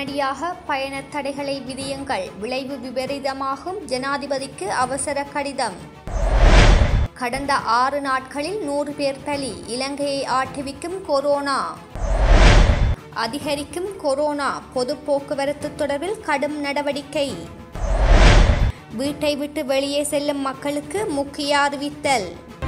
உடனடியாக பயண தடைகளை விதியுங்கள் விளைவு விபரீதமாகும் ஜனாதிபதிக்கு அவசர கடிதம் கடந்த ஆறு நாட்களில் நூறு பேர் பலி இலங்கையை ஆட்டுவிக்கும் கொரோனா அதிகரிக்கும் கொரோனா பொது போக்குவரத்து தொடர்பில் கடும் நடவடிக்கை வீட்டை விட்டு வெளியே செல்லும் மக்களுக்கு முக்கிய அறிவித்தல்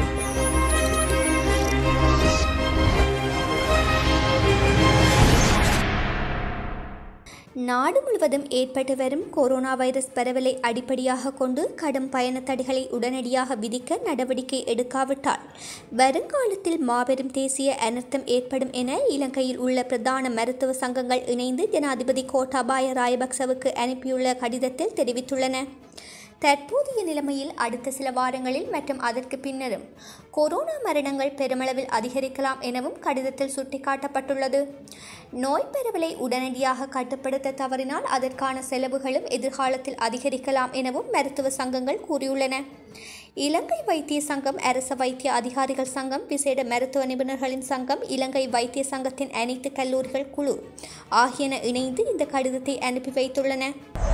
நாடு முழுவதும் ஏற்பட்டு வரும் கொரோனா வைரஸ் பரவலை அடிப்படையாக கொண்டு கடும் பயண தடைகளை உடனடியாக விதிக்க நடவடிக்கை எடுக்காவிட்டால் வருங்காலத்தில் மாபெரும் தேசிய அனர்த்தம் ஏற்படும் என இலங்கையில் உள்ள பிரதான மருத்துவ சங்கங்கள் இணைந்து ஜனாதிபதி கோட்டாபாய ராயபக்சவுக்கு அனுப்பியுள்ள கடிதத்தில் தெரிவித்துள்ளன தற்போதைய நிலைமையில் அடுத்த சில வாரங்களில் மற்றும் அதற்கு பின்னரும் கொரோனா மரணங்கள் பெருமளவில் அதிகரிக்கலாம் எனவும் கடிதத்தில் சுட்டிக்காட்டப்பட்டுள்ளது நோய் பரவலை உடனடியாக கட்டுப்படுத்த தவறினால் அதற்கான செலவுகளும் எதிர்காலத்தில் அதிகரிக்கலாம் எனவும் மருத்துவ சங்கங்கள் கூறியுள்ளன இலங்கை வைத்திய சங்கம் அரச வைத்திய அதிகாரிகள் சங்கம் விசேட மருத்துவ நிபுணர்களின் சங்கம் இலங்கை வைத்திய சங்கத்தின் அனைத்து கல்லூரிகள் குழு ஆகியன இணைந்து இந்த கடிதத்தை அனுப்பி வைத்துள்ளன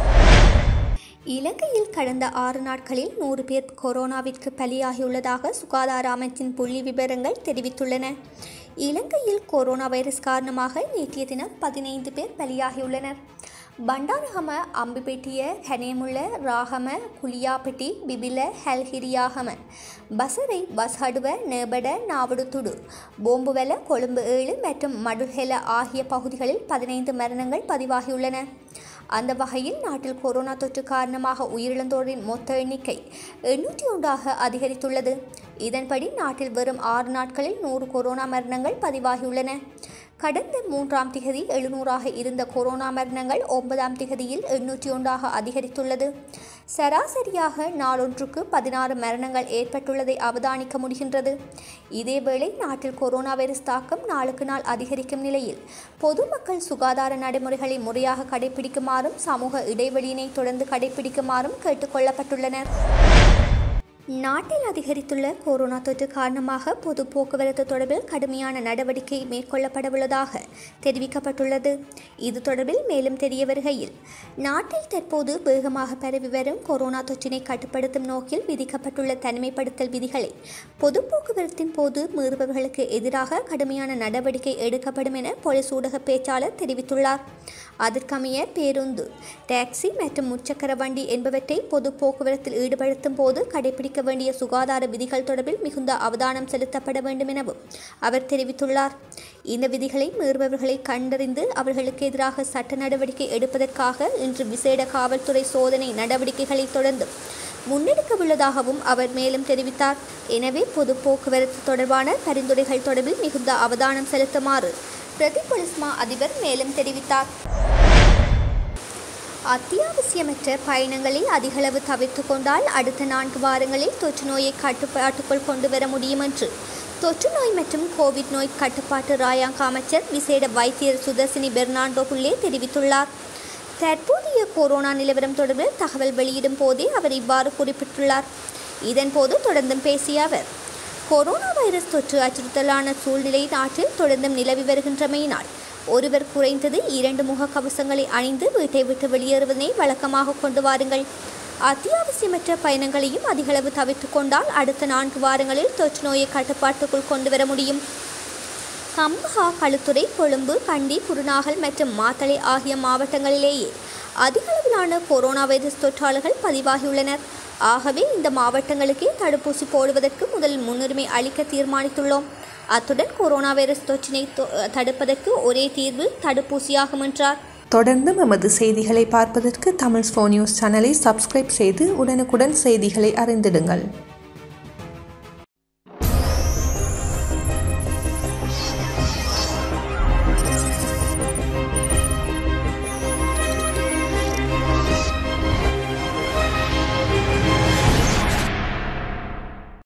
இலங்கையில் கடந்த ஆறு நாட்களில் நூறு பேர் கொரோனாவிற்கு பலியாகியுள்ளதாக சுகாதார அமைச்சின் புள்ளி விவரங்கள் தெரிவித்துள்ளன இலங்கையில் கொரோனா வைரஸ் காரணமாக நேற்றைய தினம் பதினைந்து பேர் பலியாகியுள்ளனர் பண்டாரகம அம்பிபெட்டிய ஹனேமுள்ள ராகம குலியாபெட்டி பிபில ஹல்ஹிரியாகம பசரை பஸ்ஹடுவ நேபட நாவடுத்துடு போம்புவெல கொழும்பு ஏழு மற்றும் மடுஹெல ஆகிய பகுதிகளில் பதினைந்து மரணங்கள் பதிவாகியுள்ளன அந்த வகையில் நாட்டில் கொரோனா தொற்று காரணமாக உயிரிழந்தோரின் மொத்த எண்ணிக்கை எண்ணூற்றி ஒன்றாக அதிகரித்துள்ளது இதன்படி நாட்டில் வெறும் ஆறு நாட்களில் நூறு கொரோனா மரணங்கள் பதிவாகியுள்ளன கடந்த மூன்றாம் திகதி எழுநூறாக இருந்த கொரோனா மரணங்கள் ஒன்பதாம் திகதியில் எண்ணூற்றி ஒன்றாக அதிகரித்துள்ளது சராசரியாக நாளொன்றுக்கு பதினாறு மரணங்கள் ஏற்பட்டுள்ளதை அவதானிக்க முடிகின்றது இதேவேளை நாட்டில் கொரோனா வைரஸ் தாக்கம் நாளுக்கு நாள் அதிகரிக்கும் நிலையில் பொதுமக்கள் சுகாதார நடைமுறைகளை முறையாக கடைபிடிக்குமாறும் சமூக இடைவெளியினை தொடர்ந்து கடைபிடிக்குமாறும் கேட்டுக்கொள்ளப்பட்டுள்ளனர் நாட்டில் அதிகரித்துள்ள கொரோனா தொற்று காரணமாக பொது போக்குவரத்து தொடர்பில் கடுமையான நடவடிக்கை மேற்கொள்ளப்படவுள்ளதாக தெரிவிக்கப்பட்டுள்ளது இது தொடர்பில் மேலும் தெரிய வருகையில் நாட்டில் தற்போது வேகமாக பரவி வரும் கொரோனா தொற்றினை கட்டுப்படுத்தும் நோக்கில் விதிக்கப்பட்டுள்ள தனிமைப்படுத்தல் விதிகளை பொது போக்குவரத்தின் போது மீறுபவர்களுக்கு எதிராக கடுமையான நடவடிக்கை எடுக்கப்படும் என போலீஸ் ஊடக பேச்சாளர் தெரிவித்துள்ளார் அதற்கமைய பேருந்து டாக்ஸி மற்றும் முச்சக்கர வண்டி என்பவற்றை பொது போக்குவரத்தில் ஈடுபடுத்தும் போது கடைபிடிக்க வேண்டிய சுகாதார விதிகள் தொடர்பில் மிகுந்த அவதானம் செலுத்தப்பட வேண்டும் எனவும் அவர் தெரிவித்துள்ளார் இந்த விதிகளை மீறுபவர்களை கண்டறிந்து அவர்களுக்கு எதிராக சட்ட நடவடிக்கை எடுப்பதற்காக இன்று விசேட காவல்துறை சோதனை நடவடிக்கைகளை தொடர்ந்து முன்னெடுக்கவுள்ளதாகவும் அவர் மேலும் தெரிவித்தார் எனவே பொது போக்குவரத்து தொடர்பான பரிந்துரைகள் தொடர்பில் மிகுந்த அவதானம் செலுத்துமாறு பிரதி பொலிஸ்மா அதிபர் மேலும் தெரிவித்தார் அத்தியாவசியமற்ற பயணங்களை அதிகளவு தவிர்த்து கொண்டால் அடுத்த நான்கு வாரங்களில் தொற்று நோயை கட்டுப்பாட்டுக்குள் கொண்டு வர முடியும் என்று தொற்று நோய் மற்றும் கோவிட் நோய் கட்டுப்பாட்டு ராயாங்க அமைச்சர் விசேட வைத்தியர் சுதர்சினி பெர்னாண்டோ புள்ளே தெரிவித்துள்ளார் தற்போதைய கொரோனா நிலவரம் தொடர்பில் தகவல் வெளியிடும் போதே அவர் இவ்வாறு குறிப்பிட்டுள்ளார் இதன்போது தொடர்ந்தும் பேசிய அவர் கொரோனா வைரஸ் தொற்று அச்சுறுத்தலான சூழ்நிலை நாட்டில் தொடர்ந்தும் நிலவி வருகின்றமையினால் ஒருவர் குறைந்தது இரண்டு முக கவசங்களை அணிந்து வீட்டை விட்டு வெளியேறுவதனை வழக்கமாக கொண்டு வாருங்கள் அத்தியாவசியமற்ற பயணங்களையும் அதிகளவு தவிர்த்து கொண்டால் அடுத்த நான்கு வாரங்களில் தொற்று நோயை கட்டுப்பாட்டுக்குள் கொண்டு வர முடியும் கம்பஹா களுத்துறை கொழும்பு கண்டி குருநாகல் மற்றும் மாத்தளை ஆகிய மாவட்டங்களிலேயே அதிகளவிலான கொரோனா வைரஸ் தொற்றாளர்கள் பதிவாகியுள்ளனர் ஆகவே இந்த மாவட்டங்களுக்கே தடுப்பூசி போடுவதற்கு முதல் முன்னுரிமை அளிக்க தீர்மானித்துள்ளோம் அத்துடன் கொரோனா வைரஸ் தொற்றினை தடுப்பதற்கு ஒரே தீர்வு தடுப்பூசியாகும் என்றார் தொடர்ந்து எமது செய்திகளை பார்ப்பதற்கு தமிழ் ஸ்போ நியூஸ் சேனலை சப்ஸ்கிரைப் செய்து உடனுக்குடன் செய்திகளை அறிந்திடுங்கள்